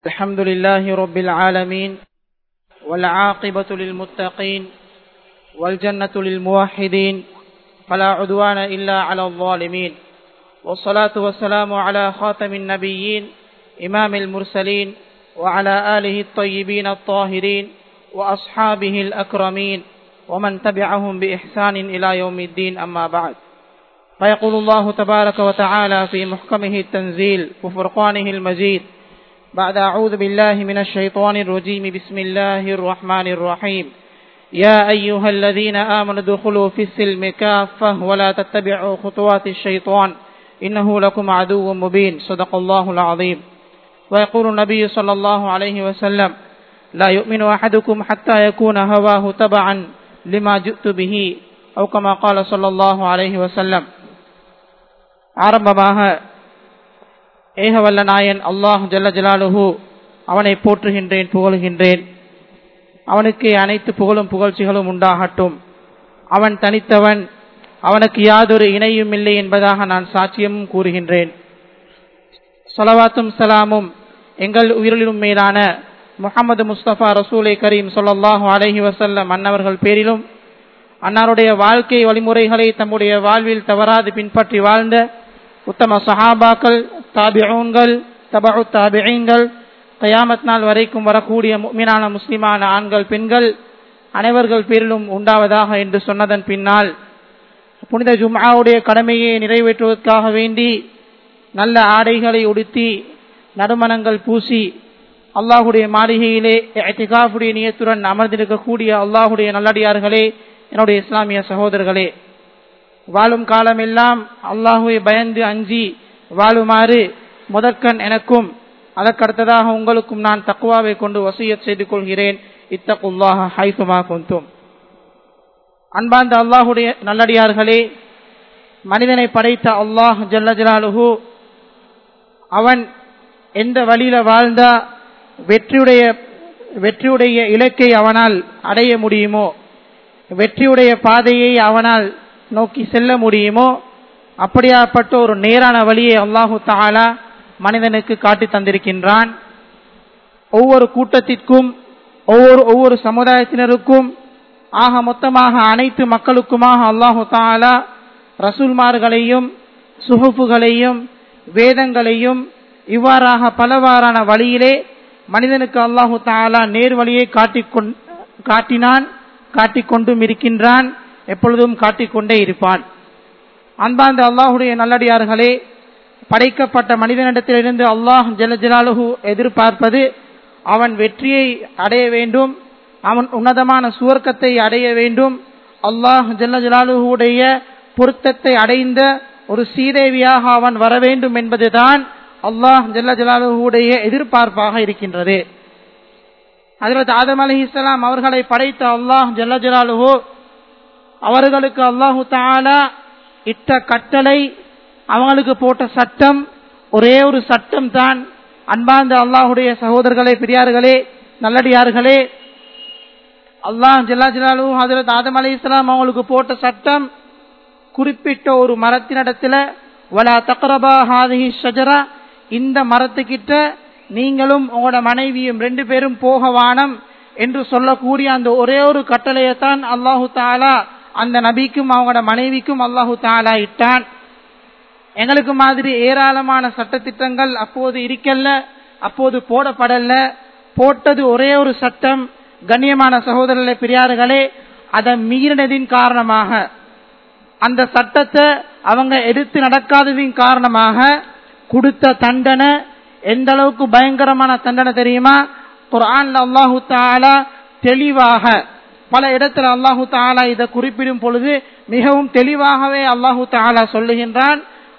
الحمد لله رب العالمين والعاقبة للمتقين والجنة للموحدين فلا عدوان إلا على الظالمين والصلاة والسلام على خاتم النبيين إمام المرسلين وعلى آله الطيبين الطاهرين وأصحابه الأكرمين ومن تبعهم بإحسان إلى يوم الدين أما بعد فيقول الله تبارك وتعالى في محكمه التنزيل وفرقانه المجيد بعد أعوذ بالله من الشيطان الرجيم بسم الله الرحمن الرحيم يا أيها الذين آمنوا ادخلوا في السلم كافة ولا تتبعوا خطوات الشيطان إنه لكم عدو مبين صدق الله العظيم ويقول النبي صلى الله عليه وسلم لا يؤمن أحدكم حتى يكون هواه تبعا لما جئت به أو كما قال صلى الله عليه وسلم ஆரம்பமாக ஏகவல்ல நாயன் அல்லாஹ் ஜல்ல ஜலாலுஹு அவனை போற்றுகின்றேன் புகழுகின்றேன் அவனுக்கு அனைத்து புகழும் புகழ்ச்சிகளும் உண்டாகட்டும் அவன் தனித்தவன் அவனுக்கு யாதொரு இணையும் இல்லை என்பதாக நான் சாட்சியமும் கூறுகின்றேன் சொலவாத்தும் சலாமும் எங்கள் உயிரிலும் மேலான முகமது முஸ்தபா ரசூலை கரீம் சொல்லாஹு அலஹி வசல்லம் அன்னவர்கள் பேரிலும் அன்னாருடைய வாழ்க்கை வழிமுறைகளை தம்முடைய வாழ்வில் தவறாது பின்பற்றி வாழ்ந்த உத்தம சஹாபாக்கள் தாபிஊன்கள் தபு தாபியங்கள் கயாமத் நாள் வரைக்கும் வரக்கூடிய மீனான முஸ்லிமான ஆண்கள் பெண்கள் அனைவர்கள் பேரிலும் உண்டாவதாக என்று சொன்னதன் பின்னால் புனித ஜும்ஆவுடைய கடமையை நிறைவேற்றுவதற்காக வேண்டி நல்ல ஆடைகளை உடுத்தி நறுமணங்கள் பூசி அல்லாஹுடைய மாளிகையிலே எத்திகாஃபுடைய நியத்துடன் அமர்ந்திருக்கக்கூடிய அல்லாஹுடைய நல்லடியார்களே என்னுடைய இஸ்லாமிய சகோதரர்களே வாழும் காலமெல்லாம் அல்லாஹுவை பயந்து அஞ்சி வாழுமாறு முதற்கண் எனக்கும் அதற்கடுத்ததாக உங்களுக்கும் நான் தக்குவாவை கொண்டு வசியத் செய்து கொள்கிறேன் இத்தகுல்லாஹ ஹைசுமா கொந்தும் அன்பார்ந்த அல்லாஹுடைய நல்லடியார்களே மனிதனை படைத்த அல்லாஹ் ஜல்ல ஜலாலுஹு அவன் எந்த வழியில வாழ்ந்தா வெற்றியுடைய வெற்றியுடைய இலக்கை அவனால் அடைய முடியுமோ வெற்றியுடைய பாதையை அவனால் நோக்கி செல்ல முடியுமோ அப்படியாப்பட்ட ஒரு நேரான வழியை அல்லாஹு தாலா மனிதனுக்கு காட்டி தந்திருக்கின்றான் ஒவ்வொரு கூட்டத்திற்கும் ஒவ்வொரு ஒவ்வொரு சமுதாயத்தினருக்கும் ஆக மொத்தமாக அனைத்து மக்களுக்குமாக அல்லாஹு தாலா ரசூல்மார்களையும் சுகுப்புகளையும் வேதங்களையும் இவ்வாறாக பலவாறான வழியிலே மனிதனுக்கு அல்லாஹு தாலா நேர் வழியை காட்டிக்கொண் காட்டினான் காட்டிக்கொண்டும் இருக்கின்றான் எப்பொழுதும் காட்டிக்கொண்டே இருப்பான் அன்பார்ந்த அல்லாஹுடைய நல்லடியார்களே படைக்கப்பட்ட மனிதனிடத்திலிருந்து அல்லாஹ் ஜலஜலாலுஹு எதிர்பார்ப்பது அவன் வெற்றியை அடைய வேண்டும் அவன் உன்னதமான சுவர்க்கத்தை அடைய வேண்டும் அல்லாஹ் ஜல்லஜலாலுடைய பொருத்தத்தை அடைந்த ஒரு சீதேவியாக அவன் வர வேண்டும் என்பதுதான் அல்லாஹ் ஜல்லஜலாலுடைய எதிர்பார்ப்பாக இருக்கின்றது அதில் ஆதம் அலி இஸ்லாம் அவர்களை படைத்த அல்லாஹ் ஜல்லஜலாலுஹோ அவர்களுக்கு அல்லாஹு தாலா இட்ட கட்டளை அவங்களுக்கு போட்ட சட்டம் ஒரே ஒரு சட்டம் தான் அன்பார்ந்த அல்லாஹுடைய சகோதரர்களே பெரியார்களே நல்லடியார்களே அல்லாஹ் ஜல்லா ஜலாலு ஹசரத் ஆதம் அலி இஸ்லாம் அவங்களுக்கு போட்ட சட்டம் குறிப்பிட்ட ஒரு மரத்தினிடத்துல வலா தக்ரபா ஹாதிஹி ஷஜரா இந்த மரத்துக்கிட்ட நீங்களும் உங்களோட மனைவியும் ரெண்டு பேரும் போக வானம் என்று சொல்லக்கூடிய அந்த ஒரே ஒரு கட்டளையைத்தான் அல்லாஹு தாலா அந்த நபிக்கும் அவங்களோட மனைவிக்கும் அல்லாஹு தாலா இட்டான் எங்களுக்கு மாதிரி ஏராளமான சட்டத்திட்டங்கள் அப்போது இருக்கல்ல அப்போது போடப்படல போட்டது ஒரே ஒரு சட்டம் கண்ணியமான சகோதரர்களே பெரியார்களே அதை மீறினதின் காரணமாக அந்த சட்டத்தை அவங்க எடுத்து நடக்காததின் காரணமாக கொடுத்த தண்டனை எந்த அளவுக்கு பயங்கரமான தண்டனை தெரியுமா குரான் அல்லாஹு தாலா தெளிவாக பல இடத்துல அல்லாஹு தாலா இதை குறிப்பிடும் பொழுது மிகவும் தெளிவாகவே அல்லாஹு தாலா சொல்லுகின்றான்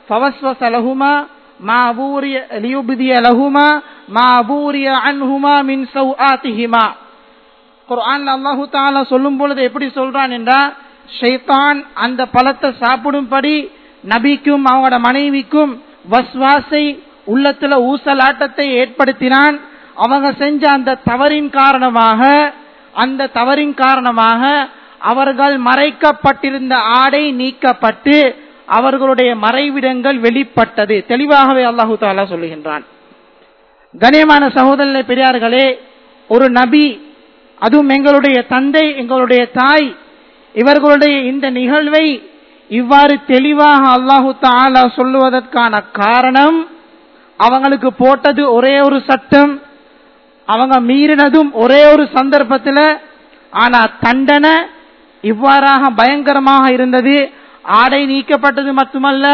லகுமா மா அபூரிய லியுபதிய லகுமா மா அபூரிய அன்ஹுமா மின் சௌ ஆத்திஹிமா குர்ஆன் அல்லாஹு தாலா சொல்லும் பொழுது எப்படி சொல்றான் என்றா ஷைத்தான் அந்த பழத்தை சாப்பிடும்படி நபிக்கும் அவங்களோட மனைவிக்கும் வஸ்வாசை உள்ளத்துல ஊசலாட்டத்தை ஏற்படுத்தினான் அவங்க செஞ்ச அந்த தவறின் காரணமாக அந்த தவறின் காரணமாக அவர்கள் மறைக்கப்பட்டிருந்த ஆடை நீக்கப்பட்டு அவர்களுடைய மறைவிடங்கள் வெளிப்பட்டது தெளிவாகவே அல்லாஹு தாலா சொல்லுகின்றான் கண்ணியமான சகோதரர்களே பெரியார்களே ஒரு நபி அதுவும் எங்களுடைய தந்தை எங்களுடைய தாய் இவர்களுடைய இந்த நிகழ்வை இவ்வாறு தெளிவாக அல்லாஹு தாலா சொல்லுவதற்கான காரணம் அவங்களுக்கு போட்டது ஒரே ஒரு சட்டம் அவங்க மீறினதும் ஒரே ஒரு சந்தர்ப்பத்தில் ஆனா தண்டனை இவ்வாறாக பயங்கரமாக இருந்தது ஆடை நீக்கப்பட்டது மட்டுமல்ல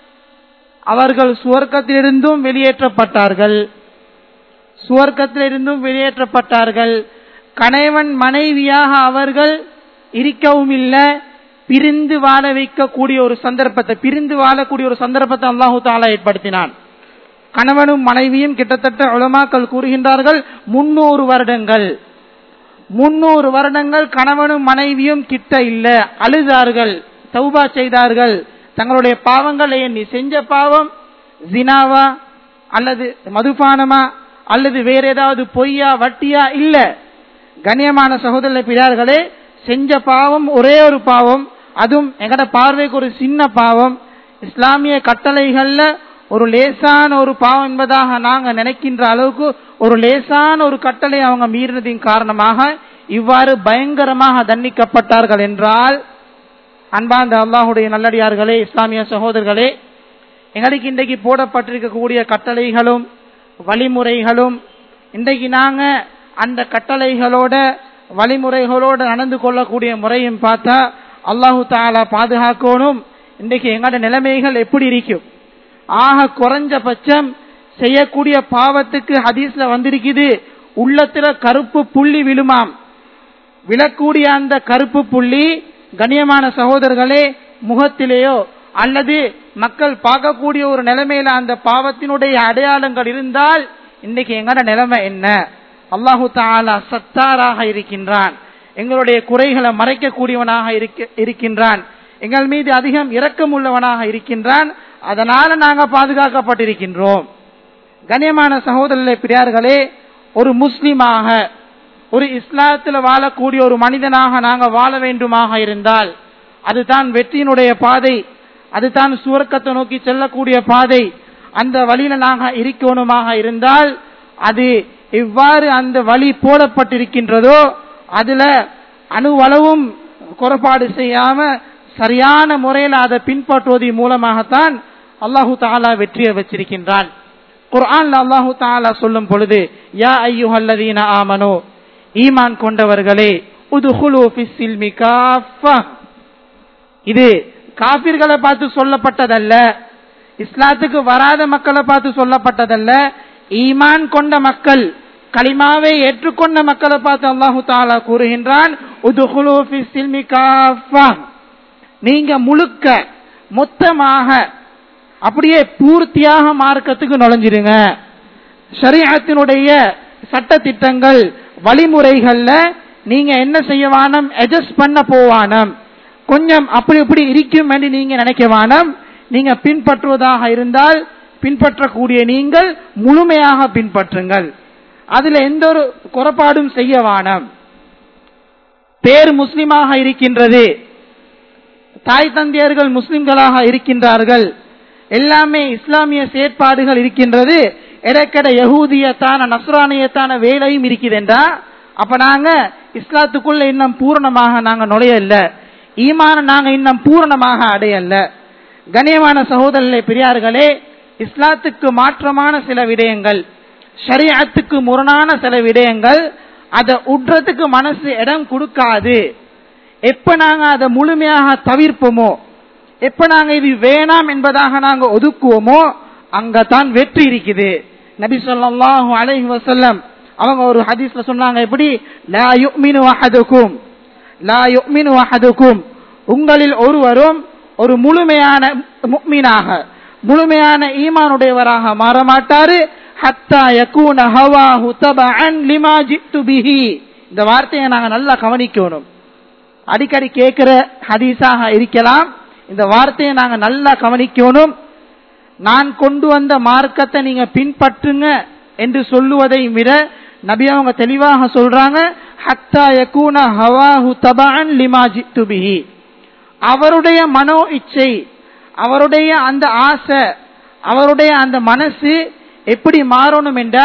அவர்கள் சுவர்க்கத்திலிருந்தும் வெளியேற்றப்பட்டார்கள் சுவர்க்கத்திலிருந்தும் வெளியேற்றப்பட்டார்கள் கணவன் மனைவியாக அவர்கள் இருக்கவும் இல்லை பிரிந்து வாழ வைக்கக்கூடிய ஒரு சந்தர்ப்பத்தை பிரிந்து வாழக்கூடிய ஒரு சந்தர்ப்பத்தை அல்லாஹு தாலா ஏற்படுத்தினான் கணவனும் மனைவியும் கிட்டத்தட்ட உலமாக்கள் கூறுகின்றார்கள் முன்னூறு வருடங்கள் முன்னூறு வருடங்கள் கணவனும் மனைவியும் கிட்ட இல்ல அழுதார்கள் தௌபா செய்தார்கள் தங்களுடைய பாவங்களை எண்ணி செஞ்ச பாவம் ஜினாவா அல்லது மதுபானமா அல்லது வேற ஏதாவது பொய்யா வட்டியா இல்ல கண்ணியமான சகோதர பிறார்களே செஞ்ச பாவம் ஒரே ஒரு பாவம் அதுவும் எங்கட பார்வைக்கு ஒரு சின்ன பாவம் இஸ்லாமிய கட்டளைகள்ல ஒரு லேசான ஒரு பாவம் என்பதாக நாங்க நினைக்கின்ற அளவுக்கு ஒரு லேசான ஒரு கட்டளை அவங்க மீறினதின் காரணமாக இவ்வாறு பயங்கரமாக தண்டிக்கப்பட்டார்கள் என்றால் அன்பாந்த அல்லாஹுடைய நல்லடியார்களே இஸ்லாமிய சகோதரர்களே எங்களுக்கு இன்றைக்கு போடப்பட்டிருக்கக்கூடிய கட்டளைகளும் வழிமுறைகளும் இன்றைக்கு நாங்க அந்த கட்டளைகளோட வழிமுறைகளோட நடந்து கொள்ளக்கூடிய முறையும் பார்த்தா அல்லாஹு தாலா பாதுகாக்கணும் இன்றைக்கு எங்களோட நிலைமைகள் எப்படி இருக்கும் ஆக குறைஞ்சபட்சம் செய்யக்கூடிய பாவத்துக்கு ஹதீஸ்ல வந்திருக்குது உள்ளத்துல கருப்பு புள்ளி விழுமாம் விழக்கூடிய அந்த கருப்பு புள்ளி கண்ணியமான சகோதரர்களே முகத்திலேயோ அல்லது மக்கள் பார்க்கக்கூடிய ஒரு நிலைமையில அந்த பாவத்தினுடைய அடையாளங்கள் இருந்தால் இன்னைக்கு எங்கட நிலைமை என்ன அல்லாஹு தாலா சத்தாராக இருக்கின்றான் எங்களுடைய குறைகளை மறைக்கக்கூடியவனாக இருக்கின்றான் எங்கள் மீது அதிகம் இரக்கம் உள்ளவனாக இருக்கின்றான் அதனால நாங்க பாதுகாக்கப்பட்டிருக்கின்றோம் கண்ணியமான சகோதரர்களே பிரியார்களே ஒரு முஸ்லிமாக ஒரு இஸ்லாத்துல வாழக்கூடிய ஒரு மனிதனாக நாங்க வாழ வேண்டுமாக இருந்தால் அதுதான் வெற்றியினுடைய பாதை அதுதான் சுவர்க்கத்தை நோக்கி செல்லக்கூடிய பாதை அந்த வழியில நாங்க இருக்கணுமாக இருந்தால் அது எவ்வாறு அந்த வழி போடப்பட்டிருக்கின்றதோ அதுல அணுவளவும் குறைபாடு செய்யாம சரியான முறையில் அதை பின்பற்றுவதன் மூலமாகத்தான் அல்லாஹு தாலா வெற்றியை வச்சிருக்கின்றான் குர்ஆன்ல அல்லாஹு தாலா சொல்லும் பொழுது யா ஐயுஹல்லதீன ஆமனோ ஈமான் கொண்டவர்களே உதுஹுலு ஃபிஸ்ஸில்மி காஃபா இது காபிர்களை பார்த்து சொல்லப்பட்டதல்ல இஸ்லாத்துக்கு வராத மக்களை பார்த்து சொல்லப்பட்டதல்ல ஈமான் கொண்ட மக்கள் களிமாவை ஏற்றுக்கொண்ட மக்களை பார்த்து அல்லாஹு தாலா கூறுகின்றான் உதுஹுலு ஃபிஸ்ஸில்மி காஃபா நீங்க முழுக்க மொத்தமாக அப்படியே பூர்த்தியாக மார்க்கத்துக்கு நுழைஞ்சிருங்க ஷரீஅத்தினுடைய சட்ட திட்டங்கள் வழிமுறைகள்ல நீங்க என்ன செய்ய வானம் அட்ஜஸ்ட் பண்ண போவானம் கொஞ்சம் அப்படி இப்படி இருக்கும் என்று நீங்க நினைக்க வானம் நீங்க பின்பற்றுவதாக இருந்தால் பின்பற்றக்கூடிய நீங்கள் முழுமையாக பின்பற்றுங்கள் அதுல எந்த ஒரு குறைபாடும் செய்ய வானம் பேர் முஸ்லிமாக இருக்கின்றது தாய் தந்தையர்கள் முஸ்லிம்களாக இருக்கின்றார்கள் எல்லாமே இஸ்லாமிய செயற்பாடுகள் இருக்கின்றது இடைக்கட யகூதியத்தான நஸ்ரானியத்தான வேலையும் இருக்குதுன்றா அப்ப நாங்க இஸ்லாத்துக்குள்ள இன்னும் பூரணமாக நாங்க நுழையல ஈமான நாங்க இன்னும் பூரணமாக அடையல கண்ணியமான சகோதரர்களே பெரியார்களே இஸ்லாத்துக்கு மாற்றமான சில விடயங்கள் ஷரியத்துக்கு முரணான சில விடயங்கள் அதை உட்றதுக்கு மனசு இடம் கொடுக்காது எப்ப நாங்க அதை முழுமையாக தவிர்ப்போமோ எப்ப நாங்க இது வேணாம் என்பதாக நாங்க ஒதுக்குவோமோ அங்கதான் வெற்றி இருக்குது நபி சொல்லாஹு அலைஹி வசல்லம் அவங்க ஒரு ஹதீஸ்ல சொன்னாங்க எப்படி லா யுமினு அஹதுக்கும் லா யுமினு அஹதுக்கும் உங்களில் ஒருவரும் ஒரு முழுமையான முக்மீனாக முழுமையான ஈமானுடையவராக மாற மாட்டாரு ஹத்தா யகூன ஹவாஹு தபஅன் லிமா ஜித்து பிஹி இந்த வார்த்தையை நாங்க நல்லா கவனிக்கணும் அடிக்கடி கேட்கிற ஹதீஸாக இருக்கலாம் இந்த வார்த்தையை நாங்க நல்லா கவனிக்கணும் நான் கொண்டு வந்த மார்க்கத்தை நீங்க பின்பற்றுங்க என்று சொல்லுவதை விட நபி அவங்க தெளிவாக சொல்றாங்க ஹத்தா யகூன ஹவாஹு தபஅன் லிமா ஜித்து பிஹி அவருடைய மனோ இச்சை அவருடைய அந்த ஆசை அவருடைய அந்த மனசு எப்படி மாறணும் என்றா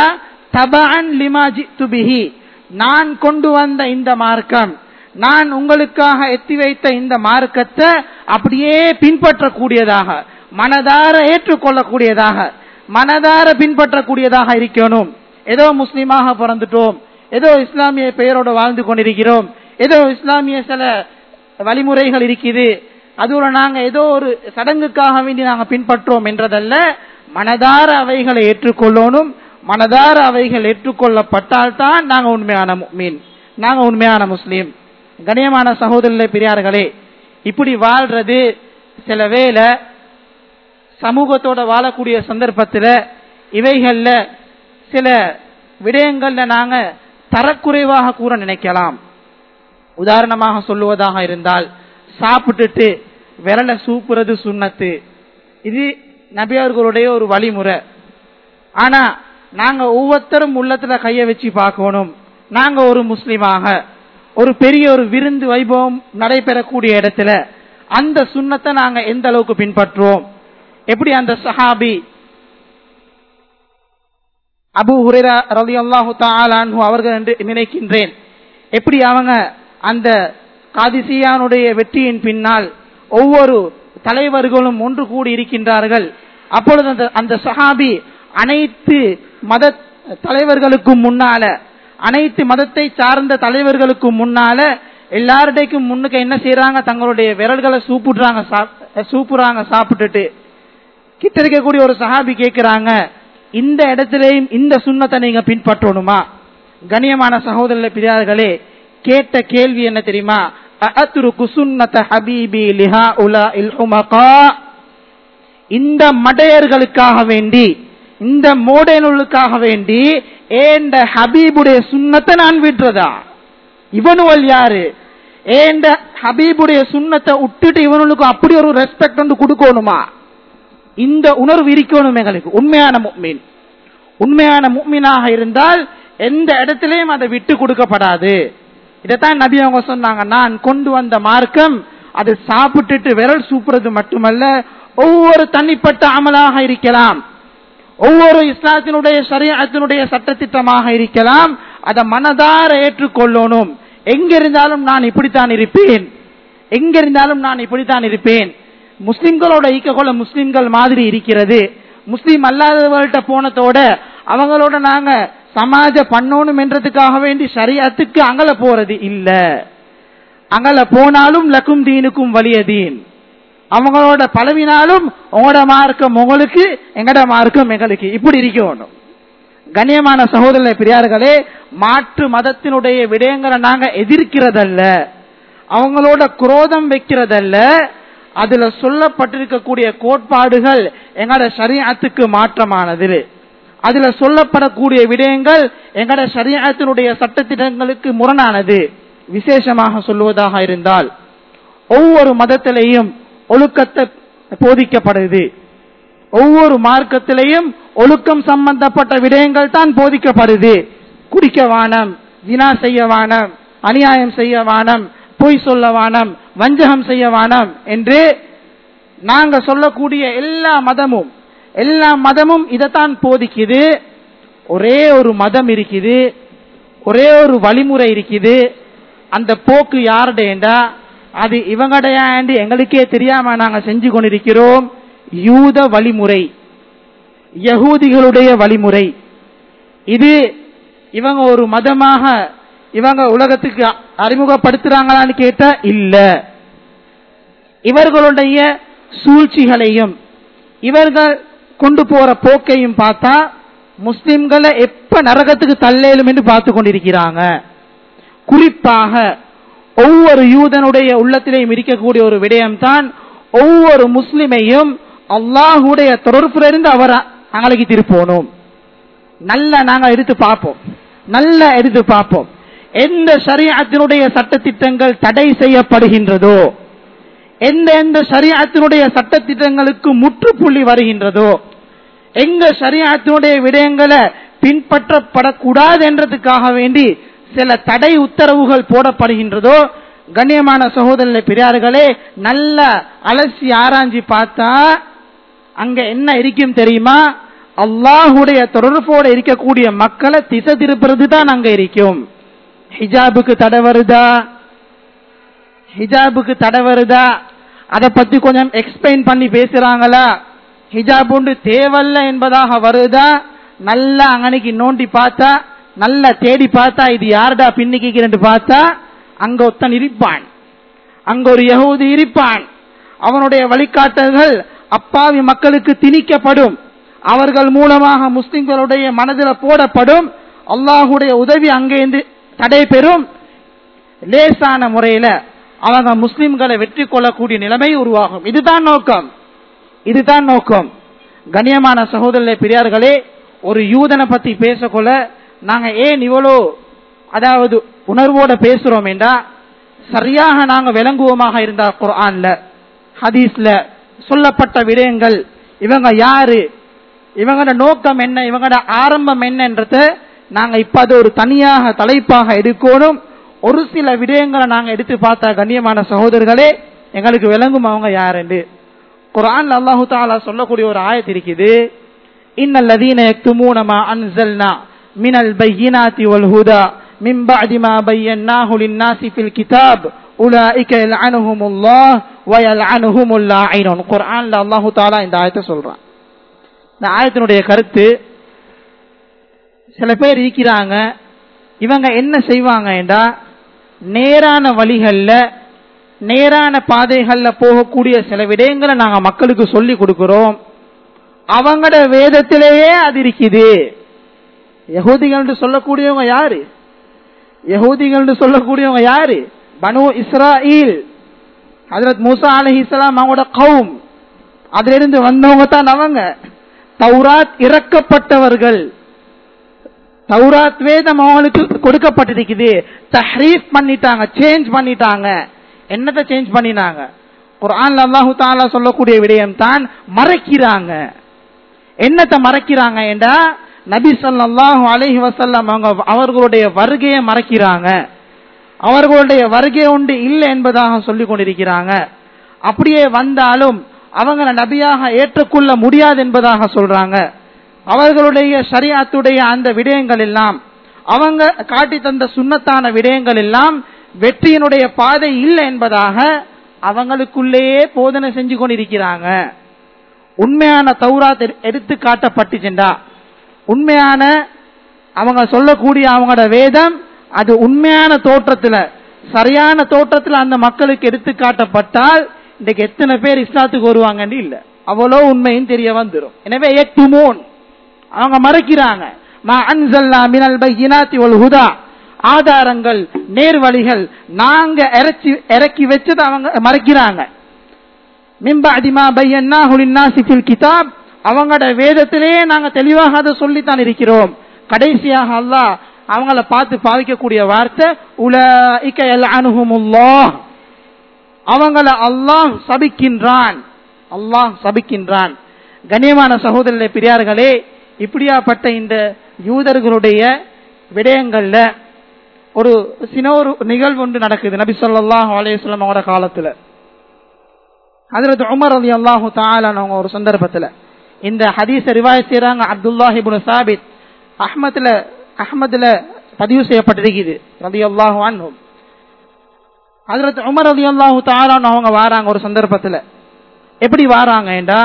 தபஅன் லிமா ஜித்து பிஹி நான் கொண்டு வந்த இந்த மார்க்கம் நான் உங்களுக்காக எத்தி வைத்த இந்த மார்க்கத்தை அப்படியே பின்பற்றக்கூடியதாக மனதார ஏற்றுக்கொள்ளக்கூடியதாக மனதார பின்பற்றக்கூடியதாக இருக்கணும் ஏதோ முஸ்லீமாக பிறந்துட்டோம் ஏதோ இஸ்லாமிய பெயரோடு வாழ்ந்து கொண்டிருக்கிறோம் ஏதோ இஸ்லாமிய சில வழிமுறைகள் இருக்குது அதுல நாங்க ஏதோ ஒரு சடங்குக்காக வேண்டி நாங்க பின்பற்றோம் என்றதல்ல மனதார அவைகளை ஏற்றுக்கொள்ளணும் மனதார அவைகள் ஏற்றுக்கொள்ளப்பட்டால் தான் நாங்க உண்மையான மீன் நாங்க உண்மையான முஸ்லீம் கண்ணியமான சகோதரர்களே பெரியார்களே இப்படி வாழ்றது சில வேளை சமூகத்தோட வாழக்கூடிய சந்தர்ப்பத்தில் இவைகள்ல சில விடயங்கள்ல நாங்க தரக்குறைவாக கூற நினைக்கலாம் உதாரணமாக சொல்லுவதாக இருந்தால் சாப்பிட்டுட்டு விரலை சூப்புறது சுண்ணத்து இது நபியர்களுடைய ஒரு வழிமுறை ஆனா நாங்க ஒவ்வொருத்தரும் உள்ளத்துல கைய வச்சு பார்க்கணும் நாங்க ஒரு முஸ்லிமாக ஒரு பெரிய ஒரு விருந்து வைபவம் நடைபெறக்கூடிய இடத்துல அந்த சுண்ணத்தை நாங்க எந்த அளவுக்கு பின்பற்றுவோம் எப்படி அந்த சஹாபி அபு ஹுரேரா ரலி அல்லாஹு தாலான்ஹு அவர்கள் என்று நினைக்கின்றேன் எப்படி அவங்க அந்த காதிசியானுடைய வெற்றியின் பின்னால் ஒவ்வொரு தலைவர்களும் ஒன்று கூடி இருக்கின்றார்கள் அப்பொழுது அந்த அந்த சஹாபி அனைத்து மத தலைவர்களுக்கும் முன்னால அனைத்து மதத்தை சார்ந்த தலைவர்களுக்கும் முன்னால எல்லாருடைக்கும் முன்னுக்கு என்ன செய்யறாங்க தங்களுடைய விரல்களை சூப்புடுறாங்க சூப்புறாங்க சாப்பிட்டுட்டு கிட்ட இருக்கக்கூடிய ஒரு சஹாபி கேட்கிறாங்க இந்த இடத்திலேயும் இந்த சுண்ணத்தை நீங்க பின்பற்றணுமா கண்ணியமான சகோதரர்களே பிரியார்களே கேட்ட கேள்வி என்ன தெரியுமா அஅத்ருக்கு சுன்னத ஹபீபி லிஹா உலா இல் ஹுமகா இந்த மடையர்களுக்காக வேண்டி இந்த மோடனுக்காக வேண்டி ஏண்ட ஹபீபுடைய சுண்ணத்தை நான் விடுறதா இவனுவல் யாரு ஏண்ட ஹபீபுடைய சுண்ணத்தை விட்டுட்டு இவனுக்கு அப்படி ஒரு ரெஸ்பெக்ட் வந்து கொடுக்கணுமா இந்த உணர்வு இருக்கணும் எங்களுக்கு உண்மையான முக்மீன் உண்மையான முக்மீனாக இருந்தால் எந்த இடத்திலையும் அதை விட்டு கொடுக்கப்படாது இதைத்தான் நபி அவங்க சொன்னாங்க நான் கொண்டு வந்த மார்க்கம் அது சாப்பிட்டுட்டு விரல் சூப்புறது மட்டுமல்ல ஒவ்வொரு தனிப்பட்ட அமலாக இருக்கலாம் ஒவ்வொரு இஸ்லாத்தினுடைய சரியத்தினுடைய சட்டத்திட்டமாக இருக்கலாம் அதை மனதார ஏற்றுக்கொள்ளணும் எங்க இருந்தாலும் நான் இப்படித்தான் இருப்பேன் எங்க இருந்தாலும் நான் இப்படித்தான் இருப்பேன் முஸ்லிம்களோட ஈக்ககொள்ள முஸ்லிம்கள் மாதிரி இருக்கிறது முஸ்லீம் அல்லாதவர்கள்ட்ட போனதோட அவங்களோட நாங்க சமாஜ பண்ணணும் என்றதுக்காக வேண்டி சரியத்துக்கு அங்கல போறது இல்ல அங்கல போனாலும் லக்கும் தீனுக்கும் வலிய தீன் அவங்களோட பழவினாலும் உங்களோட மார்க்கம் உங்களுக்கு எங்கட மார்க்கம் எங்களுக்கு இப்படி இருக்கணும் கண்ணியமான சகோதர பெரியார்களே மாற்று மதத்தினுடைய விடயங்களை நாங்க எதிர்க்கிறதல்ல அவங்களோட குரோதம் வைக்கிறதல்ல அதுல சொல்லப்பட்டிருக்கக்கூடிய கோட்பாடுகள் எங்கட சரியத்துக்கு மாற்றமானது அதுல சொல்லப்படக்கூடிய விடயங்கள் எங்கட சரியத்தினுடைய சட்டத்திட்டங்களுக்கு முரணானது விசேஷமாக சொல்லுவதாக இருந்தால் ஒவ்வொரு மதத்திலையும் ஒழுக்கத்தை போதிக்கப்படுது ஒவ்வொரு மார்க்கத்திலையும் ஒழுக்கம் சம்பந்தப்பட்ட விடயங்கள் தான் போதிக்கப்படுது குடிக்க வானம் வினா செய்ய வானம் அநியாயம் செய்ய வானம் பொய் சொல்ல வானம் வஞ்சகம் செய்ய வானம் என்று நாங்க சொல்லக்கூடிய எல்லா மதமும் எல்லா மதமும் இதைத்தான் போதிக்குது ஒரே ஒரு மதம் இருக்குது ஒரே ஒரு வழிமுறை இருக்குது அந்த போக்கு யாருடையண்டா அது இவங்கடையாண்டு எங்களுக்கே தெரியாம நாங்க செஞ்சு கொண்டிருக்கிறோம் யூத வழிமுறை யகூதிகளுடைய வழிமுறை இது இவங்க ஒரு மதமாக இவங்க உலகத்துக்கு அறிமுகப்படுத்துறாங்களான்னு கேட்டா இல்ல இவர்களுடைய சூழ்ச்சிகளையும் இவர்கள் கொண்டு போற போக்கையும் பார்த்தா முஸ்லிம்களை எப்ப நரகத்துக்கு தள்ளேலும் என்று பார்த்து கொண்டிருக்கிறாங்க குறிப்பாக ஒவ்வொரு யூதனுடைய உள்ளத்திலேயும் இருக்கக்கூடிய ஒரு விடயம்தான் ஒவ்வொரு முஸ்லிமையும் அல்லாஹுடைய தொடர்புல இருந்து அவர் அங்கலைக்கு திருப்போனும் நல்ல நாங்க எடுத்து பார்ப்போம் நல்ல எடுத்து பார்ப்போம் எந்த சரியத்தினுடைய சட்டத்திட்டங்கள் தடை செய்யப்படுகின்றதோ எந்த எந்த சரியத்தினுடைய சட்டத்திட்டங்களுக்கு முற்றுப்புள்ளி வருகின்றதோ எங்க சரியத்தினுடைய விடயங்களை பின்பற்றப்படக்கூடாது என்றதுக்காக வேண்டி சில தடை உத்தரவுகள் போடப்படுகின்றதோ கண்ணியமான சகோதரர்களே பெரியார்களே நல்ல அலசி ஆராய்ஞ்சி பார்த்தா அங்க என்ன இருக்கும் தெரியுமா அல்லாஹுடைய தொடர்போட இருக்கக்கூடிய மக்களை திசை திருப்புறது தான் அங்க இருக்கும் ஹிஜாபுக்கு தடை வருதா ஹிஜாபுக்கு தடை வருதா அதை பத்தி கொஞ்சம் எக்ஸ்பிளைன் பண்ணி பேசுறாங்களா ஹிஜாப் உண்டு தேவல்ல என்பதாக வருதா நல்லா அங்கனைக்கு நோண்டி பார்த்தா நல்லா தேடி பார்த்தா இது யாருடா பின்னிக்கிறேன்னு பார்த்தா அங்க ஒத்தன் இருப்பான் அங்க ஒரு யகூதி இருப்பான் அவனுடைய வழிகாட்டல்கள் அப்பாவி மக்களுக்கு திணிக்கப்படும் அவர்கள் மூலமாக முஸ்லிம்களுடைய மனதில் போடப்படும் அல்லாஹுடைய உதவி அங்கேருந்து தடை பெறும் லேசான முறையில அவங்க முஸ்லிம்களை வெற்றி கொள்ளக்கூடிய நிலைமை உருவாகும் இதுதான் நோக்கம் இதுதான் நோக்கம் கண்ணியமான சகோதர பெரியார்களே ஒரு யூதனை பத்தி பேசக்கொள்ள நாங்க ஏன் இவ்வளோ அதாவது உணர்வோட பேசுறோம் என்றா சரியாக நாங்க விளங்குவோமாக இருந்தா குர்ஆன்ல ஹதீஸ்ல சொல்லப்பட்ட விடயங்கள் இவங்க யாரு இவங்களோட நோக்கம் என்ன இவங்களோட ஆரம்பம் என்னன்றத நாங்க இப்ப அது ஒரு தனியாக தலைப்பாக எடுக்கணும் ஒரு சில விடயங்களை நாங்க எடுத்து பார்த்தா கண்ணியமான சகோதரர்களே எங்களுக்கு விளங்கும் அவங்க யாருன்னு குரான் அல்லாஹு தாலா சொல்லக்கூடிய ஒரு ஆயத்து இருக்குது இன்னல்லதீன யக்துமூன மா அன்ஸல்னா மினல் பையினாத்தி வல் ஹுதா மின் பஅதி மா பையன்னாஹு லின்னாசி ஃபில் கிதாப் உலாயிக யல்அனுஹுமுல்லாஹ் வ யல்அனுஹுமுல் லாயினுன் குர்ஆன்ல அல்லாஹு தஆலா இந்த ஆயத்தை சொல்றான் இந்த ஆயத்தினுடைய கருத்து சில பேர் இருக்கிறாங்க இவங்க என்ன செய்வாங்க என்றா நேரான வழிகள்ல நேரான பாதைகள்ல போகக்கூடிய சில விடயங்களை நாங்க மக்களுக்கு சொல்லி கொடுக்கிறோம் அவங்களோட வேதத்திலேயே அது இருக்குது யகூதிகள் சொல்லக்கூடியவங்க யாரு யகூதிகள் சொல்லக்கூடியவங்க யாரு பனு இஸ்ராயில் ஹதரத் மூசா அலஹி இஸ்லாம் அவங்களோட கவும் அதுல இருந்து வந்தவங்க தான் அவங்க தௌராத் இறக்கப்பட்டவர்கள் தௌராத் வேதம் அவங்களுக்கு கொடுக்கப்பட்டிருக்குது தஹ்ரீஃப் பண்ணிட்டாங்க சேஞ்ச் பண்ணிட்டாங்க என்னத்தை சேஞ்ச் பண்ணினாங்க குர்ஆன்ல அல்லாஹு தாலா சொல்லக்கூடிய விடயம் தான் மறைக்கிறாங்க என்னத்தை மறைக்கிறாங்க என்றா நபி ஸல்லல்லாஹு அலைஹி வஸல்லம் அவங்க அவர்களுடைய வருகையை மறைக்கிறாங்க அவர்களுடைய வருகை உண்டு இல்லை என்பதாக சொல்லிக் கொண்டிருக்கிறாங்க அப்படியே வந்தாலும் அவங்கள நபியாக ஏற்றுக்கொள்ள முடியாது என்பதாக சொல்றாங்க அவர்களுடைய ஷரியாத்துடைய அந்த விடயங்கள் எல்லாம் அவங்க காட்டி தந்த சுண்ணத்தான விடயங்கள் எல்லாம் வெற்றியினுடைய பாதை இல்லை என்பதாக அவங்களுக்குள்ளேயே போதனை செஞ்சு கொண்டிருக்கிறாங்க உண்மையான தௌராத் எடுத்து காட்டப்பட்டுச்சுண்டா உண்மையான அவங்க சொல்லக்கூடிய அவங்களோட வேதம் அது உண்மையான தோற்றத்துல சரியான தோற்றத்துல அந்த மக்களுக்கு எடுத்து காட்டப்பட்டால் இன்றைக்கு எத்தனை பேர் இஸ்லாத்துக்கு வருவாங்கன்னு இல்ல அவ்வளோ உண்மையும் தெரிய வந்துடும் எனவே எக்துமோன் அவங்க மறைக்கிறாங்க மா அன்சல்லா மினல் பையினாத்தி வல் ஹுதா ஆதாரங்கள் நேர்வழிகள் நாங்க இறச்சி இறக்கி வச்சதை அவங்க மறைக்கிறாங்க மிம்பாதிமா பையன்னா ஹுலின்னாசி ஃபில் கிதாப் அவங்களோட வேதத்திலேயே நாங்க தெளிவாக அதை சொல்லித்தான் இருக்கிறோம் கடைசியாக அல்லாஹ் அவங்கள பார்த்து பாவிக்கக்கூடிய வார்த்தை உலஇக அனுகுமுல்லாஹ் அவங்கள அல்லாஹ் சபிக்கின்றான் அல்லாஹ் சபிக்கின்றான் கண்ணியமான சகோதரர்களே பெரியார்களே இப்படியாப்பட்ட இந்த யூதர்களுடைய விடயங்கள்ல ஒரு சின்ன ஒரு நிகழ்வு ஒன்று நடக்குது நபி சொல்லாஹ் அலையம் அவங்களோட காலத்துல ஹதரத் உமர் அலி அல்லாஹு தாலானவங்க ஒரு சந்தர்ப்பத்துல இந்த ஹதீஸ ரிவாய் செய்யறாங்க அப்துல்லாஹிபுன் சாபித் அஹ்மத்ல அஹ்மதுல பதிவு செய்யப்பட்டிருக்குது ரதி அல்லாஹு அன்ஹும் ஹதரத் உமர் ரதி அல்லாஹு தாலான்னு அவங்க வாராங்க ஒரு சந்தர்ப்பத்துல எப்படி வாராங்க என்றா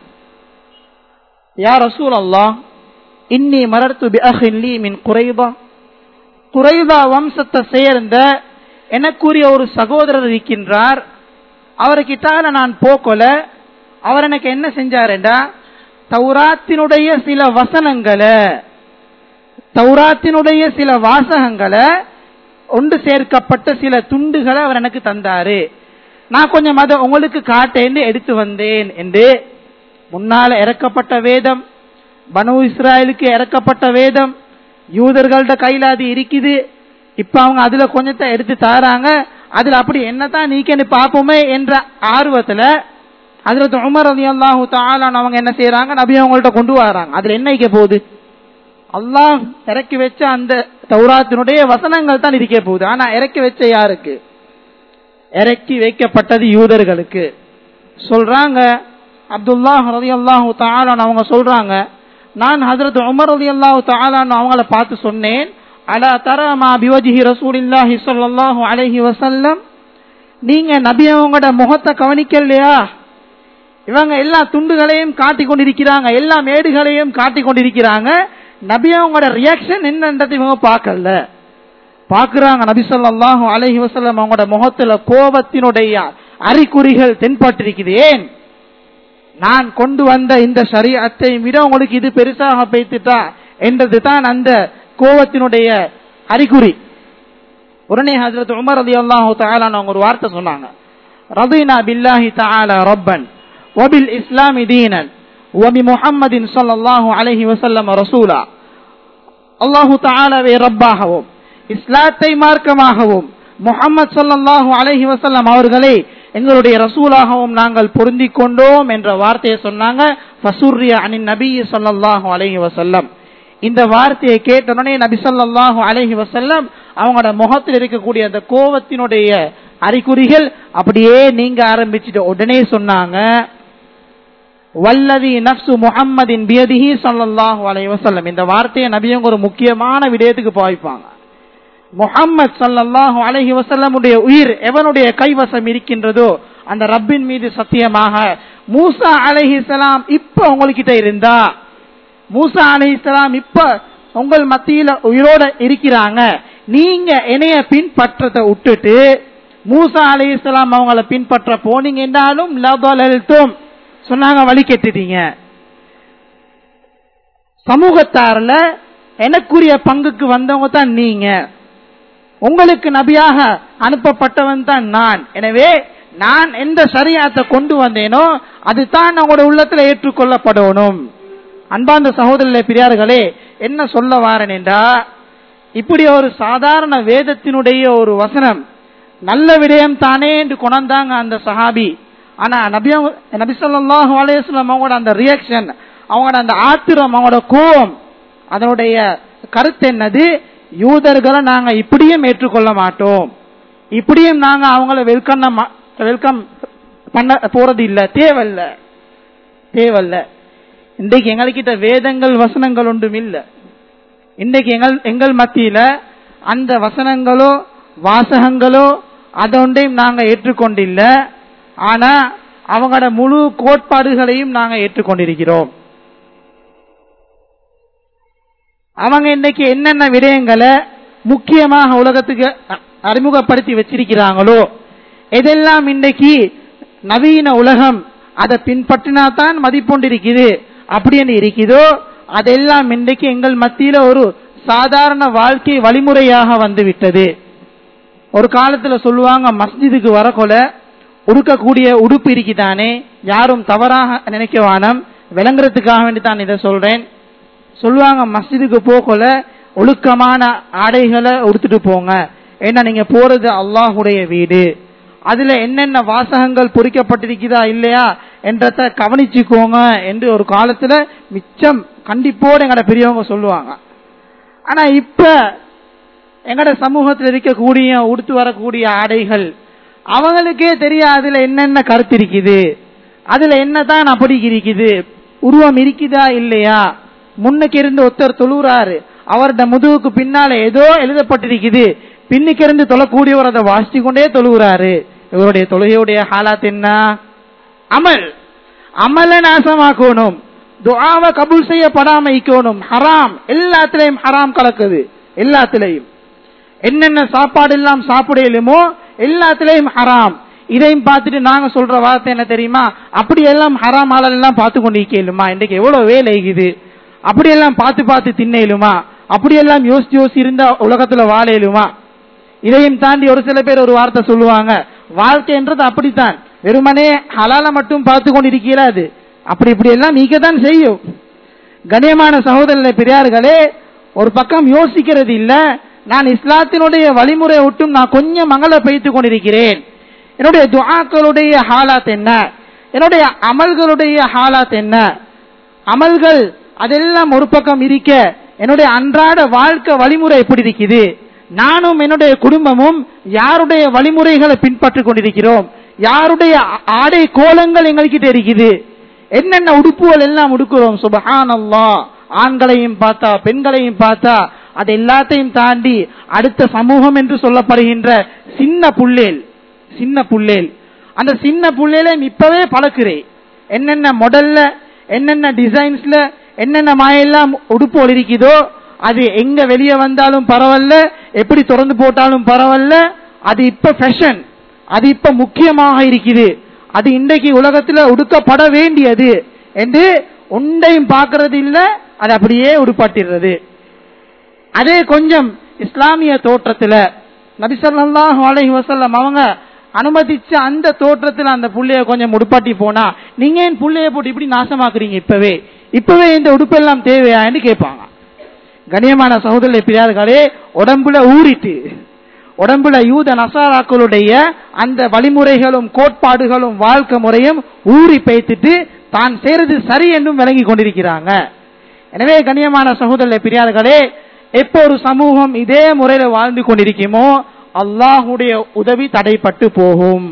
யா ரசூல் அல்லாஹ் இன்னி மரர்த்து பி அஹின்லி மின் குறைபா குறைபா வம்சத்தை சேர்ந்த எனக்குரிய ஒரு சகோதரர் இருக்கின்றார் அவர்கிட்ட நான் போக்கல அவர் எனக்கு என்ன செஞ்சாருண்டா தௌராத்தினுடைய சில வசனங்களை தௌராத்தினுடைய சில வாசகங்களை ஒன்று சேர்க்கப்பட்ட சில துண்டுகளை அவர் எனக்கு தந்தாரு நான் கொஞ்சம் அதை உங்களுக்கு காட்டேன்னு எடுத்து வந்தேன் என்று முன்னால இறக்கப்பட்ட வேதம் பனு இஸ்ராயலுக்கு இறக்கப்பட்ட வேதம் யூதர்கள்ட கையில அது இருக்குது இப்ப அவங்க அதுல கொஞ்சத்தை எடுத்து தாராங்க அதுல அப்படி என்னதான் நீக்கன்னு பாப்போமே என்ற ஆர்வத்துல அதுல உமர் அலி அல்லாஹு தாலான் அவங்க என்ன செய்யறாங்க நபி அவங்கள்ட்ட கொண்டு வராங்க அதுல என்ன வைக்க போகுது அல்லாஹ் இறக்கி வச்ச அந்த தௌராத்தினுடைய வசனங்கள் தான் இருக்க போகுது ஆனா இறக்கி வச்ச யாருக்கு இறக்கி வைக்கப்பட்டது யூதர்களுக்கு சொல்றாங்க அப்துல்லாஹ் ரதி அல்லாஹு தாலான் அவங்க சொல்றாங்க நான் ஹசரத் உமர் ரதி அல்லாஹு தாலான்னு அவங்கள பார்த்து சொன்னேன் அலா தரமா பிவஜிஹி ரசூலில்லாஹி ஸல்லல்லாஹு அலைஹி வஸல்லம் நீங்க நபி அவங்களோட முகத்தை கவனிக்கலையா இவங்க எல்லா துண்டுகளையும் காட்டி கொண்டிருக்கிறாங்க எல்லா மேடுகளையும் காட்டி கொண்டிருக்கிறாங்க நபி அவங்களோட ரியாக்ஷன் என்னன்றது இவங்க பார்க்கல பாக்குறாங்க நபி ஸல்லல்லாஹு அலைஹி வஸல்லம் அவங்களோட முகத்துல கோபத்தினுடைய அறிகுறிகள் தென்பட்டிருக்குது ஏன் நான் கொண்டு வந்த இந்த ஷரீஅத்தை விட உங்களுக்கு இது பெருசாக பேத்துட்டா என்றது தான் அந்த கோபத்தினுடைய அறிகுறி உடனே ஹஜரத் உமர் ரதி அல்லாஹு அவங்க ஒரு வார்த்தை சொன்னாங்க ரதீனா பில்லாஹி தஆலா ரப்பன் வபில் இஸ்லாமி தீனன் வபி முஹம்மதின் ஸல்லல்லாஹு அலைஹி வஸல்லம் ரசூலா அல்லாஹு தஆலாவை ரப்பாகவும் இஸ்லாத்தை மார்க்கமாகவும் முஹம்மது ஸல்லல்லாஹு அலைஹி வஸல்லம் அவர்களை எங்களுடைய ரசூலாகவும் நாங்கள் பொருந்தி கொண்டோம் என்ற வார்த்தையை சொன்னாங்க ஃபசுர்ரிய அனின் நபி ஸல்லல்லாஹு அலைஹி வஸல்லம் இந்த வார்த்தையை கேட்டவுடனே நபி ஸல்லல்லாஹு அலைஹி வஸல்லம் அவங்களோட முகத்தில் இருக்கக்கூடிய அந்த கோபத்தினுடைய அறிகுறிகள் அப்படியே நீங்க ஆரம்பிச்சுட்டு உடனே சொன்னாங்க வல்லதி நப்சு முஹம்மதின் பியதிஹி ஸல்லல்லாஹு அலைஹி வஸல்லம் இந்த வார்த்தையை நபியங்க ஒரு முக்கியமான விடயத்துக்கு பாவிப்பாங்க முஹம்மது ஸல்லல்லாஹு அலைஹி வஸல்லமுடைய உயிர் எவனுடைய கைவசம் இருக்கின்றதோ அந்த ரப்பின் மீது சத்தியமாக மூசா அலைஹிஸ்ஸலாம் இப்ப உங்ககிட்ட இருந்தா மூசா அலைஹிஸ்ஸலாம் இப்ப உங்கள் மத்தியில உயிரோட இருக்கிறாங்க நீங்க என்னைய பின்பற்றத்தை விட்டுட்டு மூசா அலைஹிஸ்ஸலாம் அவங்கள பின்பற்ற போனீங்க என்றாலும் லபலல்தும் சொன்னாங்க வழி கெட்டுட்டீங்க சமூகத்தார்ல எனக்குரிய பங்குக்கு வந்தவங்க தான் நீங்க உங்களுக்கு நபியாக அனுப்பப்பட்டவன் தான் நான் எனவே நான் எந்த சரியாத்தை கொண்டு வந்தேனோ அதுதான் உங்களோட உள்ளத்துல ஏற்றுக்கொள்ளப்படணும் அன்பார்ந்த சகோதரர்களே பெரியார்களே என்ன சொல்ல வாரன் என்றா இப்படி ஒரு சாதாரண வேதத்தினுடைய ஒரு வசனம் நல்ல விடயம் தானே என்று கொண்டாந்தாங்க அந்த சஹாபி ஆனா நபி நபி சொல்லாஹு அலையம் அவங்களோட அந்த ரியாக்ஷன் அவங்களோட அந்த ஆத்திரம் அவங்களோட கோபம் அதனுடைய கருத்து என்னது யூதர்களை நாங்க இப்படியும் ஏற்றுக்கொள்ள மாட்டோம் இப்படியும் நாங்க அவங்கள வெல்கம் வெல்கம் பண்ண போறது இல்ல தேவையில்ல தேவையில்ல இன்றைக்கு எங்கள்கிட்ட வேதங்கள் வசனங்கள் ஒன்றும் இல்ல இன்றைக்கு எங்கள் எங்கள் மத்தியில அந்த வசனங்களோ வாசகங்களோ அதொன்றையும் நாங்க ஏற்றுக்கொண்டில்ல ஆனா அவங்களோட முழு கோட்பாடுகளையும் நாங்க ஏற்றுக்கொண்டிருக்கிறோம் அவங்க இன்னைக்கு என்னென்ன விடயங்களை முக்கியமாக உலகத்துக்கு அறிமுகப்படுத்தி வச்சிருக்கிறாங்களோ எதெல்லாம் இன்னைக்கு நவீன உலகம் அதை பின்பற்றினா தான் மதிப்பொண்டிருக்குது அப்படின்னு இருக்குதோ அதெல்லாம் இன்றைக்கு எங்கள் மத்தியில ஒரு சாதாரண வாழ்க்கை வழிமுறையாக வந்து விட்டது ஒரு காலத்துல சொல்லுவாங்க மஸ்ஜிதுக்கு வரக்கொல உடுக்கக்கூடிய உடுப்பு இருக்குதானே யாரும் தவறாக நினைக்க வானம் விளங்குறதுக்காக வேண்டி தான் இதை சொல்றேன் சொல்லுவாங்க மஸ்ஜிதுக்கு போகல ஒழுக்கமான ஆடைகளை உடுத்துட்டு போங்க ஏன்னா நீங்க போறது அல்லாஹுடைய வீடு அதுல என்னென்ன வாசகங்கள் பொறிக்கப்பட்டிருக்குதா இல்லையா என்றத கவனிச்சுக்கோங்க என்று ஒரு காலத்துல மிச்சம் கண்டிப்போடு எங்கட பெரியவங்க சொல்லுவாங்க ஆனா இப்ப எங்கட சமூகத்தில் இருக்கக்கூடிய உடுத்து வரக்கூடிய ஆடைகள் அவங்களுக்கே தெரியும் அதுல என்னென்ன கருத்து இருக்குது அதுல என்னதான் அப்படி இருக்குது உருவம் இருக்குதா இல்லையா முன்னுக்கு இருந்து ஒருத்தர் தொழுறாரு அவரோட முதுகுக்கு பின்னால ஏதோ எழுதப்பட்டிருக்குது பின்னுக்கு இருந்து தொழக்கூடியவர் அதை வாசிச்சு கொண்டே தொழுகிறாரு இவருடைய தொழுகையுடைய ஹாலாத் என்ன அமல் அமல நாசமாக்கணும் துஆவை கபூல் செய்யப்படாம இருக்கணும் ஹராம் எல்லாத்திலையும் ஹராம் கலக்குது எல்லாத்திலையும் என்னென்ன சாப்பாடு எல்லாம் சாப்பிடலுமோ எல்லாத்திலையும் ஹராம் இதையும் பார்த்துட்டு நாங்க சொல்ற வார்த்தை என்ன தெரியுமா அப்படி எல்லாம் ஹராம் ஆளல் எல்லாம் பார்த்து கொண்டு இருக்கலுமா இன்றைக்கு எவ்வளவு வேலை இருக்குது அப்படியெல்லாம் பார்த்து பார்த்து தின்னையிலுமா அப்படியெல்லாம் யோசிச்சு யோசிச்சு இருந்தா உலகத்துல வாழையிலுமா இதையும் தாண்டி ஒரு சில பேர் ஒரு வார்த்தை சொல்லுவாங்க வாழ்க்கைன்றது அப்படித்தான் வெறுமனே ஹலால மட்டும் பார்த்து கொண்டு இருக்கிறாது அப்படி இப்படி எல்லாம் நீக்கத்தான் செய்யும் கண்ணியமான சகோதரர்களே பெரியார்களே ஒரு பக்கம் யோசிக்கிறது இல்ல நான் இஸ்லாத்தினுடைய வழிமுறை விட்டும் நான் கொஞ்சம் மங்கள பயித்து கொண்டிருக்கிறேன் என்னுடைய துஆக்களுடைய ஹாலாத் என்ன என்னுடைய அமல்களுடைய ஹாலாத் என்ன அமல்கள் அதெல்லாம் ஒரு பக்கம் இருக்க என்னுடைய அன்றாட வாழ்க்கை வழிமுறை எப்படி இருக்குது நானும் என்னுடைய குடும்பமும் யாருடைய வழிமுறைகளை பின்பற்றிக் கொண்டிருக்கிறோம் யாருடைய ஆடை கோலங்கள் எங்கள்கிட்ட இருக்குது என்னென்ன உடுப்புகள் எல்லாம் உடுக்கிறோம் சுபஹான் அல்லா ஆண்களையும் பார்த்தா பெண்களையும் பார்த்தா அது எல்லாத்தையும் தாண்டி அடுத்த சமூகம் என்று சொல்லப்படுகின்ற சின்ன புள்ளேல் சின்ன புள்ளேல் அந்த சின்ன புள்ளேலையும் இப்பவே பழக்கிறேன் என்னென்ன மாடல்ல என்னென்ன டிசைன்ஸ்ல என்னென்ன மாயெல்லாம் உடுப்போல் இருக்குதோ அது எங்க வெளியே வந்தாலும் பரவாயில்ல எப்படி திறந்து போட்டாலும் பரவாயில்ல அது இப்ப ஃபேஷன் அது இப்ப முக்கியமாக இருக்குது அது இன்றைக்கு உலகத்துல உடுக்கப்பட வேண்டியது என்று ஒன்றையும் பார்க்கறது இல்ல அது அப்படியே உடுப்பாட்டிடுறது அதே கொஞ்சம் இஸ்லாமிய தோற்றத்துல நபிசல்லாஹு அலைஹி வசல்லம் அவங்க அனுமதிச்ச அந்த தோற்றத்துல அந்த புள்ளைய கொஞ்சம் உடுப்பாட்டி போனா நீங்க ஏன் புள்ளைய போட்டு இப்படி நாசமாக்குறீங்க இப்பவே இப்பவே இந்த உடுப்பெல்லாம் தேவையான்னு கேட்பாங்க கண்ணியமான சகோதரர் பிரியார்களே உடம்புல ஊறிட்டு உடம்புல யூத நசாராக்களுடைய அந்த வழிமுறைகளும் கோட்பாடுகளும் வாழ்க்கை முறையும் ஊறி பேத்துட்டு தான் செய்யறது சரி என்றும் விளங்கி கொண்டிருக்கிறாங்க எனவே கண்ணியமான சகோதரர் பிரியார்களே எப்போ ஒரு சமூகம் இதே முறையில வாழ்ந்து கொண்டிருக்குமோ அல்லாஹுடைய உதவி தடைப்பட்டு போகும்